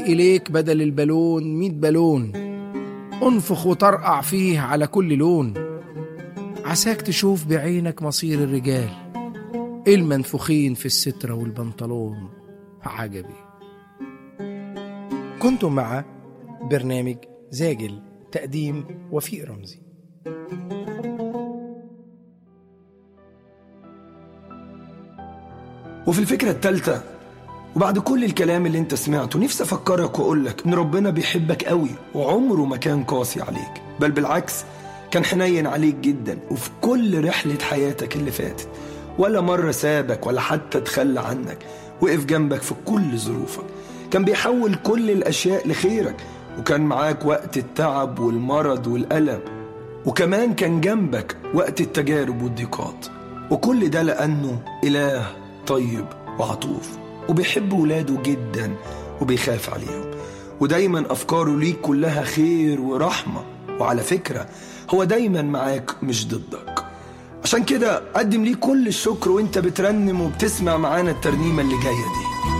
إليك بدل البالون ميت بالون انفخ وطرقع فيه على كل لون عساك تشوف بعينك مصير الرجال المنفوخين في السترة والبنطلون عجبي كنتم مع برنامج زاجل تقديم وفيق رمزي وفي الفكرة التالتة وبعد كل الكلام اللي انت سمعته نفسي افكرك واقولك ان ربنا بيحبك قوي وعمره ما كان قاسي عليك بل بالعكس كان حنين عليك جدا وفي كل رحلة حياتك اللي فاتت ولا مرة سابك ولا حتى تخلى عنك وقف جنبك في كل ظروفك كان بيحول كل الأشياء لخيرك وكان معاك وقت التعب والمرض والألم وكمان كان جنبك وقت التجارب والضيقات وكل ده لأنه إله طيب وعطوف وبيحب ولاده جدا وبيخاف عليهم ودايما أفكاره ليك كلها خير ورحمة وعلى فكرة هو دايما معاك مش ضدك عشان كده قدم ليه كل الشكر وانت بترنم وبتسمع معانا الترنيمة اللي جاية دي